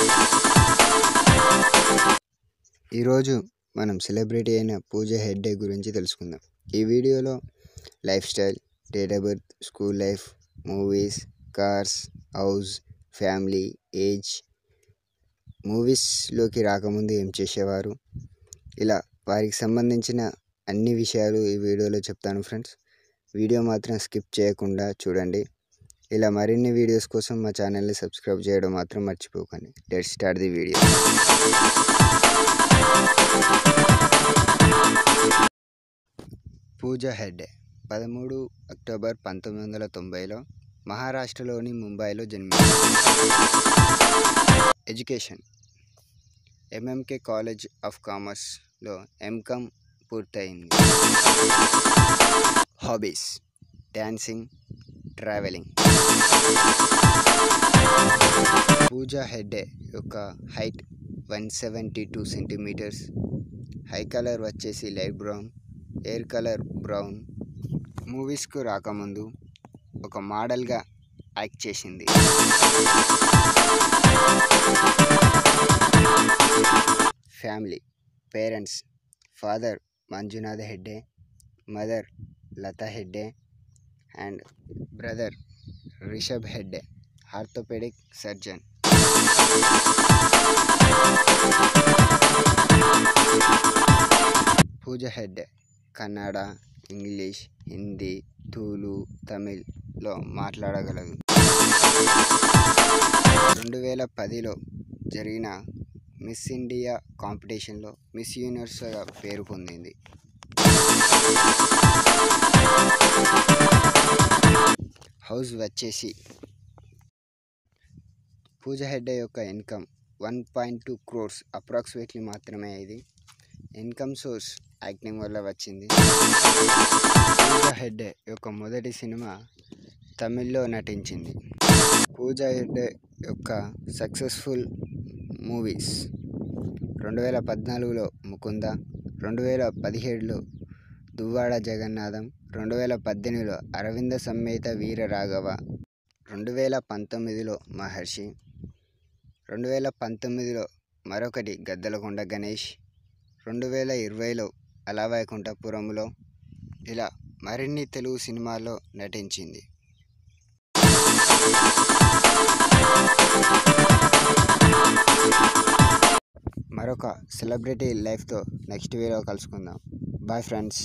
ఈరోజు మనం సెలబ్రిటీ అయిన పూజ హెగ్డే గురించి తెలుసుకుందాం ఈ వీడియోలో life style date of birth school life movies cars house family age మూవీస్లోకి రాకముందు ఏం చేసేవారు ఇలా వారికి సంబంధించిన అన్ని విషయాలు ఈ వీడియోలో చెప్తాను ఫ్రెండ్స్ వీడియో మాత్రం స్కిప్ చేయకుండా చూడండి ఇలా మరిన్ని వీడియోస్ కోసం మా ఛానల్ని సబ్స్క్రైబ్ చేయడం మాత్రం మర్చిపోకండి let start the video Pooja Hegde పదమూడు అక్టోబర్ పంతొమ్మిది వందల తొంభైలో మహారాష్ట్రలోని ముంబైలో జన్మించారు ఎడ్యుకేషన్ ఎంఎంకే కాలేజ్ ఆఫ్ కామర్స్లో ఎంకామ్ పూర్తయింది hobbies dancing travelling Pooja Hegde యొక్క height one seventy two centimetres eye colour వచ్చేసి light brown hair colour brown మూవీస్కు రాకముందు ఒక మోడల్గా యాక్ట్ చేసింది family parents father Manjunath Hegde mother Latha Hegde and brother Rishabh Hegde orthopaedic surgeon Pooja Hegde Kannada English Hindi తులు తమిళ్లో మాట్లాడగలదు రెండు వేల పదిలో జరిగిన మిస్ ఇండియా కాంపిటీషన్లో మిస్ యూనివర్స్గా పేరు పొందింది హౌస్ వచ్చేసి పూజ హెగ్డే యొక్క income one point two crores approximately మాత్రమే ఇది ఇన్కమ్ సోర్స్ యాక్టింగ్ వల్ల వచ్చింది పూజ హెగ్డే యొక్క మొదటి సినిమా తమిళ్లో నటించింది పూజ హెగ్డే యొక్క సక్సెస్ఫుల్ మూవీస్ రెండు వేల పద్నాలుగులో ముకుంద రెండు వేల పదిహేడులో దువ్వాడ జగన్నాథం రెండు వేల పద్దెనిమిదిలో అరవింద సమేత వీర రాఘవ రెండు వేల పంతొమ్మిదిలో మహర్షి రెండు వేల పంతొమ్మిదిలో మరొకటి గద్దలకొండ గణేష్ రెండు వేల ఇరవైలో అలవైకుంఠపురంలో ఇలా మరిన్ని తెలుగు సినిమాల్లో నటించింది మరొక సెలబ్రిటీ లైఫ్తో నెక్స్ట్ వీడియో కలుసుకుందాం బాయ్ ఫ్రెండ్స్